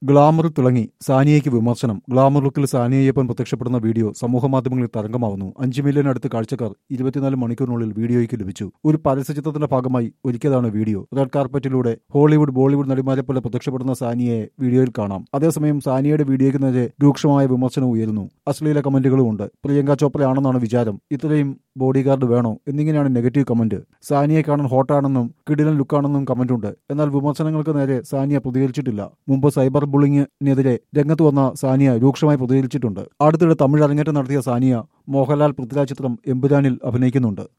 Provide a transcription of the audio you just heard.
glamour തിളങ്ങി സാനിയയ്ക്ക് വിമർശനം glamour ലുക്കിൽ സാനിയയ്യപ്പൻ പ്രത്യക്ഷപ്പെടുന്ന വീഡിയോ സമൂഹമാധ്യമങ്ങളിൽ തരംഗമാവുന്നു അഞ്ച് മില്യൺ അടുത്ത് കാഴ്ചക്കാർ ഇരുപത്തിനാല് മണിക്കൂറിനുള്ളിൽ വീഡിയോയ്ക്ക് ലഭിച്ചു ഒരു പരസ്യചിത്രത്തിന്റെ ഭാഗമായി ഒരുക്കിയതാണ് വീഡിയോ റെഡ് കാർപ്പറ്റിലൂടെ ഹോളിവുഡ് ബോളിവുഡ് നടിമാരെ പോലെ പ്രത്യക്ഷപ്പെടുന്ന സാനിയയെ വീഡിയോയിൽ കാണാം അതേസമയം സാനിയയുടെ വീഡിയോയ്ക്ക് നേരെ രൂക്ഷമായ വിമർശനം ഉയരുന്നു അശ്ലീല കമന്റുകളും ഉണ്ട് പ്രിയങ്ക ചോപ്രയാണെന്നാണ് വിചാരം ഇത്രയും ബോഡി ഗാർഡ് വേണോ എന്നിങ്ങനെയാണ് നെഗറ്റീവ് കമന്റ് സാനിയെ കാണാൻ ഹോട്ടാണെന്നും കിടിലൻ ലുക്കാണെന്നും കമന്റുണ്ട് എന്നാൽ വിമർശനങ്ങൾക്ക് നേരെ സാനിയ പ്രതികരിച്ചിട്ടില്ല മുമ്പ് സൈബർ ബുള്ളിങ്ങിനെതിരെ രംഗത്ത് വന്ന സാനിയ രൂക്ഷമായി പ്രതികരിച്ചിട്ടുണ്ട് അടുത്തിടെ തമിഴ് അരങ്ങേറ്റം നടത്തിയ സാനിയ മോഹൻലാൽ പൃഥ്വിരാജ് ചിത്രം എമ്പുരാനിൽ അഭിനയിക്കുന്നുണ്ട്